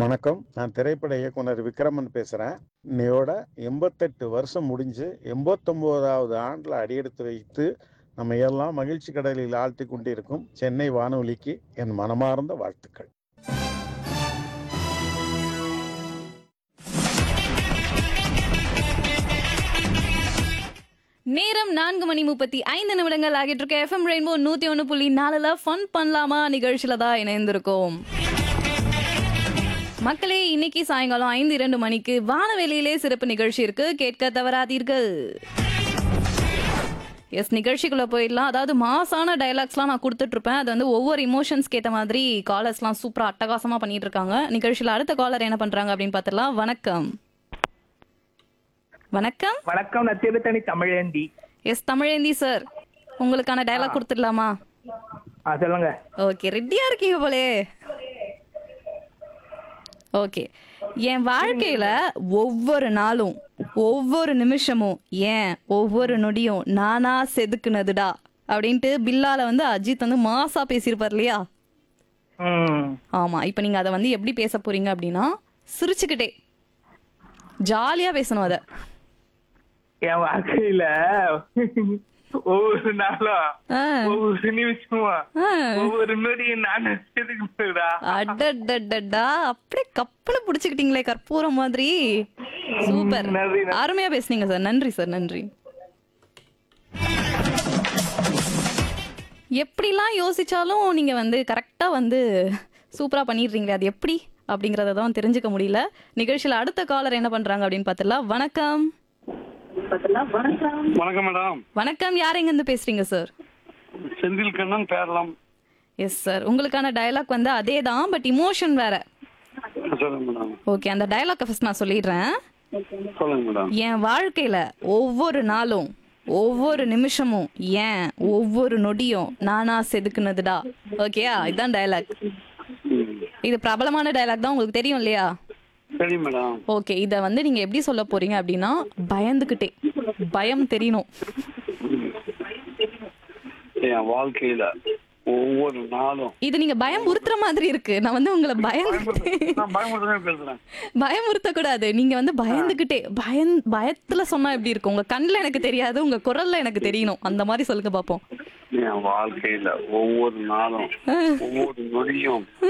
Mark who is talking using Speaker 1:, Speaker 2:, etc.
Speaker 1: வணக்கம் நான் திரைப்பட இயக்குனர் விக்ரமன் பேசுகிறேன் இன்னையோட எண்பத்தெட்டு வருஷம் முடிஞ்சு எண்பத்தொம்போதாவது ஆண்டில் அடியெடுத்து வைத்து நம்ம எல்லாம் மகிழ்ச்சி கடலில் ஆழ்த்தி கொண்டிருக்கும் சென்னை வானொலிக்கு என் மனமார்ந்த வாழ்த்துக்கள்
Speaker 2: நேரம் நான்கு மணி முப்பத்தி ஐந்து நிமிடங்கள் ஆகிட்டு இருக்க எஃப்எம் ரெயின்போ நூத்தி ஒன்று புள்ளி நாலுல ஃபன் பண்ணலாமா நிகழ்ச்சியில தான் இணைந்திருக்கோம் மக்களே இன்னைக்கு சாயங்காலம் ஐந்து இரண்டு மணிக்கு வானவெளியிலே சிறப்பு நிகழ்ச்சி இருக்கு கேட்க தவறாதீர்கள் எஸ் நிகழ்ச்சிக்குள்ள போயிடலாம் அதாவது மாசான டைலாக்ஸ்லாம் நான் கொடுத்துட்டு இருப்பேன் அது வந்து ஒவ்வொரு இமோஷன்ஸ்க்கு ஏற்ற மாதிரி காலர்ஸ்லாம் சூப்பரா அட்டகாசமா பண்ணிட்டு இருக்காங்க நிகழ்ச்சியில அடுத்த காலர் என்ன பண்றாங்க அப்படின்னு பார்த்துடலாம் வணக்கம் வணக்கம்
Speaker 3: வணக்கம் நான் திருத்தணி தமிழேந்தி
Speaker 2: எஸ் தமிழேந்தி சார் உங்களுக்கான டயலாக் கொடுத்துடலாமா
Speaker 3: ஆ சொல்லுங்க
Speaker 2: ஓகே ரெடியா இருக்கீங்க போலே ஓகே என் வாழ்க்கையில ஒவ்வொரு நாளும் ஒவ்வொரு நிமிஷமும் ஏன் ஒவ்வொரு நொடியும் நானா செதுக்குனதுடா அப்படின்ட்டு பில்லால வந்து அஜித் வந்து மாசா பேசியிருப்பார் இல்லையா
Speaker 3: ம்
Speaker 2: ஆமா இப்போ நீங்க அதை வந்து எப்படி பேச போறீங்க அப்படின்னா சிரிச்சுக்கிட்டே ஜாலியா பேசணும் அதை
Speaker 3: என் வாழ்க்கையில ஒவ்வொரு நாளும்
Speaker 2: ஆ.
Speaker 3: ஒவ்வொரு நிமிஷமும்
Speaker 2: ஆ.
Speaker 3: ஒவ்வொரு நொடியும் நான் செதுக்குறா
Speaker 2: அடடடடா அப்படியே கப்பலை புடிச்சுக்கிட்டீங்களே கற்பூரம் மாதிரி சூப்பர்
Speaker 3: நன்றி, நன்றி.
Speaker 2: அருமையா பேசுனீங்க சார் நன்றி சார் நன்றி எப்படிலாம் யோசிச்சாலும் நீங்க வந்து கரெக்டா வந்து சூப்பரா பண்ணிடுறீங்களே அது எப்படி அப்படிங்கறத தான் தெரிஞ்சுக்க முடியல நிகழ்ச்சியில அடுத்த காலர் என்ன பண்றாங்க அப்படின்னு பார்த்தலாம் வணக்கம்
Speaker 4: வணக்கம் மேடம்
Speaker 2: வணக்கம் யார் எங்க இருந்து பேசுறீங்க சார்
Speaker 4: செந்தில் கண்ணன் பேரலாம்
Speaker 2: எஸ் சார் உங்களுக்கான டயலாக் வந்து அதே தான் பட் இமோஷன் வேற
Speaker 4: சொல்லுங்க மேடம்
Speaker 2: ஓகே அந்த டயலாக்கை ஃபர்ஸ்ட் நான் சொல்லிடுறேன்
Speaker 4: சொல்லுங்க மேடம்
Speaker 2: என் வாழ்க்கையில ஒவ்வொரு நாளும் ஒவ்வொரு நிமிஷமும் ஏன் ஒவ்வொரு நொடியும் நானா செதுக்குனதுடா ஓகேயா இதுதான் டயலாக்
Speaker 4: ம்.
Speaker 2: இது பிரபலமான டயலாக் தான் உங்களுக்கு தெரியும் இல்லையா
Speaker 4: சரி மேடம்
Speaker 2: ஓகே இத வந்து நீங்க எப்படி சொல்ல போறீங்க அப்படின்னா பயந்துகிட்டே பயம் தெரியணும்
Speaker 4: என் வாழ்க்கையில ஒவ்வொரு நாளும்
Speaker 2: இது நீங்க பயம் உறுத்துற மாதிரி இருக்கு நான் வந்து உங்களை பயந்து
Speaker 4: நான் பயமுறுத்தவே பேசுறேன்
Speaker 2: பயமுறுத்த கூடாது நீங்க வந்து பயந்துகிட்டே பயந் பயத்துல சொன்னா எப்படி இருக்கும் உங்க கண்ணுல எனக்கு தெரியாது உங்க குரல்ல எனக்கு தெரியணும் அந்த மாதிரி சொல்லுங்க பாப்போம்
Speaker 4: என் வாழ்க்கையில ஒவ்வொரு நாளும் ஒவ்வொரு நொடியும்